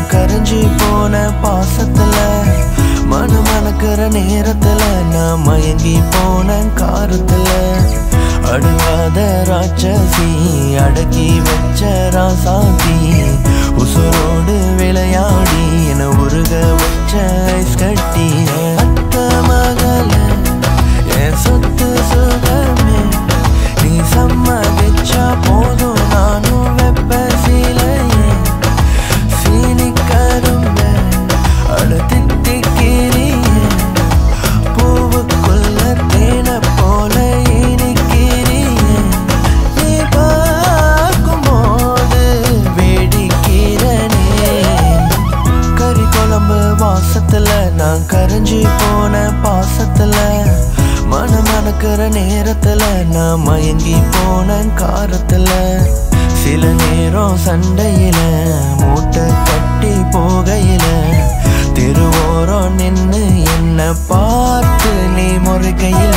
கரைஞ்சி போன பாசத்துல மனம் மணக்கிற நேரத்துல நான் மயங்கி போன காரத்துல அடுவாத ராட்சசி அடக்கி வச்ச ராசாத்தி உசுரோடு விளையாடி என உருக வச்ச ஐஸ் கட்டி அத்த மகள என் சொத்து சுகமே நீ சம்மதிச்சா போதும் நானும் வெப்ப சீலையே சீனிக்கரும்ப அடுத்தித்திக்கிறியே பூவுக்குள்ள தேன போல இனிக்கிறியே நீ பார்க்கும்போது வேடிக்கிறனே கறி குழம்பு வாசத்துல நான் கரைஞ்சி போன பாசத்துல மனம் மணக்கிற நேரத்துல நான் மயங்கி போன காரத்துல சில நேரம் சண்டையில மூட்டை கட்டி போகையில திருவோரம் நின்னு என்ன பார்த்து நீ முறைகையில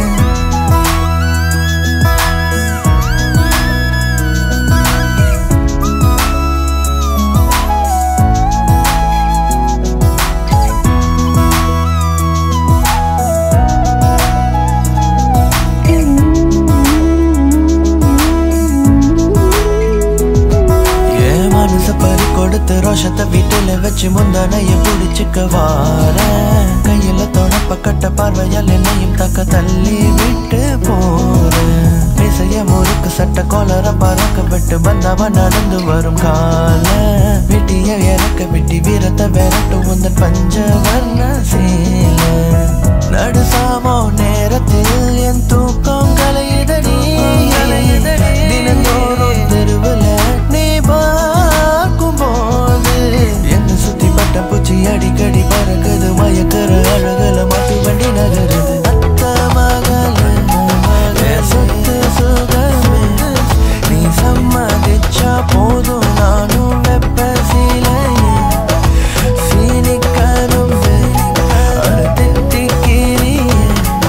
என் மனச பறி கொடுத்து ரோஷத்தை வீட்டுல வச்சு முந்தானைய புடிச்சுக்க வார கையில தொடப்ப கட்ட பார்வையால் என்னையும் தக்க தள்ளி விட்டு போறேன் மிசைய முறுக்கு சட்ட கோலர பறக்க விட்டு பந்தாவ நடந்து வரும் கால வெட்டிய இறக்க விட்டி வீரத்தை விரட்டு உந்தன் பஞ்ச வர்ண சீல நடுசாமோ நேரத்தில் என் தூக்கம் கலையுதடி தினந்தோறும் தெருவுல நீ பார்க்கும் போது என்ன சுத்தி பட்ட பூச்சி அடிக்கடி பறக்குது மயக்கிற அழகுல மாட்டு வண்டி நகருது அத்த மகள என் சொத்து சுகமே நீ சம்மதிச்சா போதும் நானும் வெப்ப சீலையே சீனிக்கரும்பு அடுத்திட்டிக்கிறியே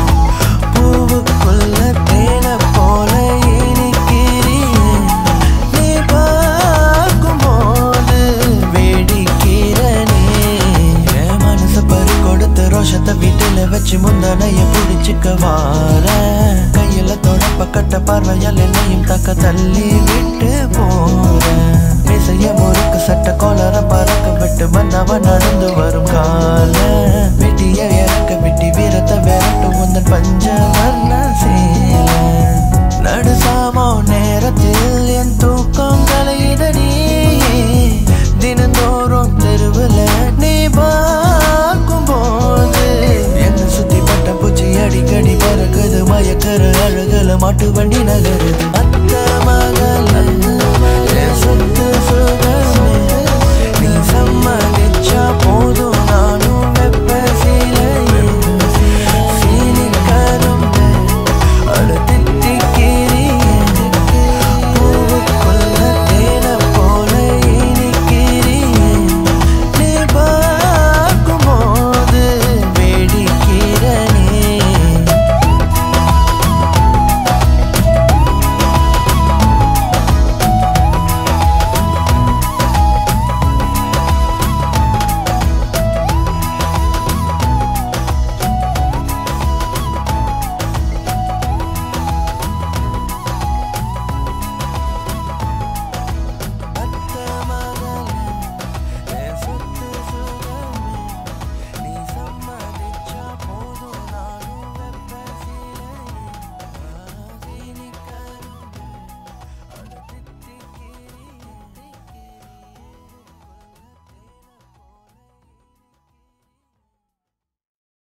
பூவுக்குள்ள தேன போல இனிக்கிறியே நீ பார்க்கும்போது வேடிக்கிறனே என் மனச பறி கொடுத்து ரோஷத்தை வீட்டுல வச்சு முந்தானைய புடிச்சுக்க வார கையில தொடப்ப கட்ட பார்வையால் என்னையும் தக்க தள்ளி விட்டு போறேன் மிசைய முறுக்கு சட்ட கோலர பறக்க விட்டு வந்தவ நடந்து வரும் கால வெட்டிய இறக்க விட்டி வீரத்தை விரட்டும் முந்தன் பஞ்ச வர்ண சீல நடுசாமோ நேரத்தில் என் தூக்கம் கலையுதடி தினந்தோறும் தெருவுல நீ பார்க்கும் போது என்ன சுத்தி பட்ட பூச்சி அடிக்கடி பறக்குது மயக்கிற அழகுல மாட்டு வண்டி நகருது